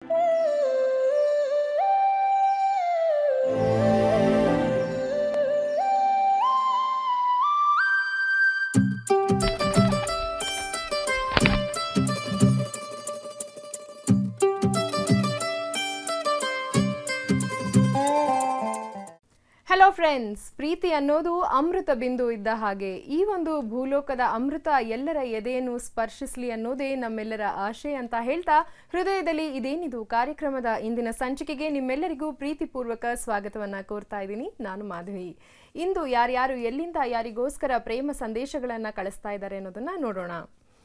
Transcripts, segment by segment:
hello friends ಪ್ರೀತಿ ಅನ್ನೋದು ಅಮೃತ ಬಿಂದು ಇದ್ದ ಹಾಗೆ ಈ ಒಂದು ಭೂಲೋಕದ ಅಮೃತ ಎಲ್ಲರ ಎದೆಯನ್ನು ಸ್ಪರ್ಶಿಸ್ಲಿ ಅನ್ನೋದೇ ನಮ್ಮೆಲ್ಲರ ಆಶೆ ಅಂತ ಹೇಳ್ತಾ ಹೃದಯದಲ್ಲಿ ಇದೇನಿದು ಕಾರ್ಯಕ್ರಮದ ಇಂದಿನ ಸಂಚಿಕೆಗೆ ನಿಮ್ಮೆಲ್ಲರಿಗೂ ಪ್ರೀತಿಪೂರ್ವಕ ಸ್ವಾಗತವನ್ನ ಕೋರ್ತಾ ಇದ್ದೀನಿ ನಾನು ಮಾಧವಿ ಇಂದು ಯಾರ್ಯಾರು ಎಲ್ಲಿಂದ ಯಾರಿಗೋಸ್ಕರ ಪ್ರೇಮ ಸಂದೇಶಗಳನ್ನ ಕಳಿಸ್ತಾ ಇದ್ದಾರೆ ಅನ್ನೋದನ್ನ ನೋಡೋಣ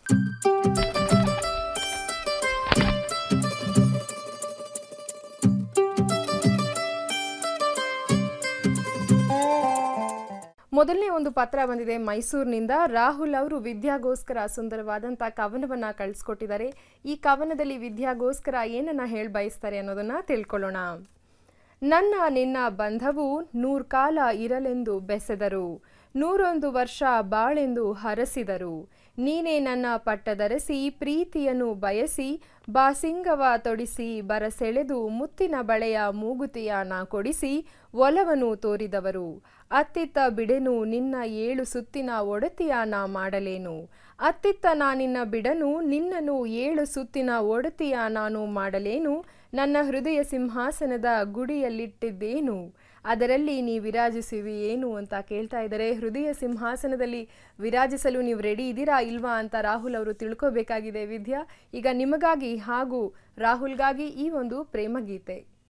ಮೊದಲನೇ ಒಂದು ಪತ್ರ ಬಂದಿದೆ ಮೈಸೂರಿನಿಂದ ರಾಹುಲ್ ಅವರು ವಿದ್ಯಾಗೋಸ್ಕರ ಸುಂದರವಾದಂಥ ಕವನವನ್ನ ಕಳಿಸ್ಕೊಟ್ಟಿದ್ದಾರೆ ಈ ಕವನದಲ್ಲಿ ವಿದ್ಯಾಗೋಸ್ಕರ ಏನನ್ನ ಹೇಳಿ ಬಯಸ್ತಾರೆ ಅನ್ನೋದನ್ನ ತಿಳ್ಕೊಳ್ಳೋಣ ನನ್ನ ನಿನ್ನ ಬಂಧವು ನೂರ್ ಕಾಲ ಇರಲೆಂದು ಬೆಸೆದರು ನೂರೊಂದು ವರ್ಷ ಬಾಳೆಂದು ಹರಸಿದರು ನೀನೇ ನನ್ನ ಪಟ್ಟದರಸಿ ಪ್ರೀತಿಯನ್ನು ಬಯಸಿ ಬಾಸಿಂಗವ ತೊಡಿಸಿ ಬರಸೆಳೆದು ಮುತ್ತಿನ ಬಳೆಯ ಮೂಗುತಿಯ ನಾ ಕೊಡಿಸಿ ಒಲವನ್ನು ತೋರಿದವರು ಅತ್ತಿತ್ತ ಬಿಡೆನು ನಿನ್ನ ಏಳು ಸುತ್ತಿನ ಒಡತಿಯ ನಾ ಮಾಡಲೇನು ಅತ್ತಿತ್ತ ನಾನಿನ್ನ ಬಿಡನು ನಿನ್ನನು ಏಳು ಸುತ್ತಿನ ಒಡತಿಯ ನಾನು ಮಾಡಲೇನು ನನ್ನ ಹೃದಯ ಸಿಂಹಾಸನದ ಗುಡಿಯಲ್ಲಿಟ್ಟಿದ್ದೇನು ಅದರಲ್ಲಿ ನೀ ವಿರಾಜಿಸುವಿ ಏನು ಅಂತ ಕೇಳ್ತಾ ಇದ್ದಾರೆ ಹೃದಯ ಸಿಂಹಾಸನದಲ್ಲಿ ವಿರಾಜಿಸಲು ನೀವು ರೆಡಿ ಇದ್ದೀರಾ ಇಲ್ವಾ ಅಂತ ರಾಹುಲ್ ಅವರು ತಿಳ್ಕೋಬೇಕಾಗಿದೆ ವಿದ್ಯಾ ಈಗ ನಿಮಗಾಗಿ ಹಾಗೂ ರಾಹುಲ್ಗಾಗಿ ಈ ಒಂದು ಪ್ರೇಮ ಗೀತೆ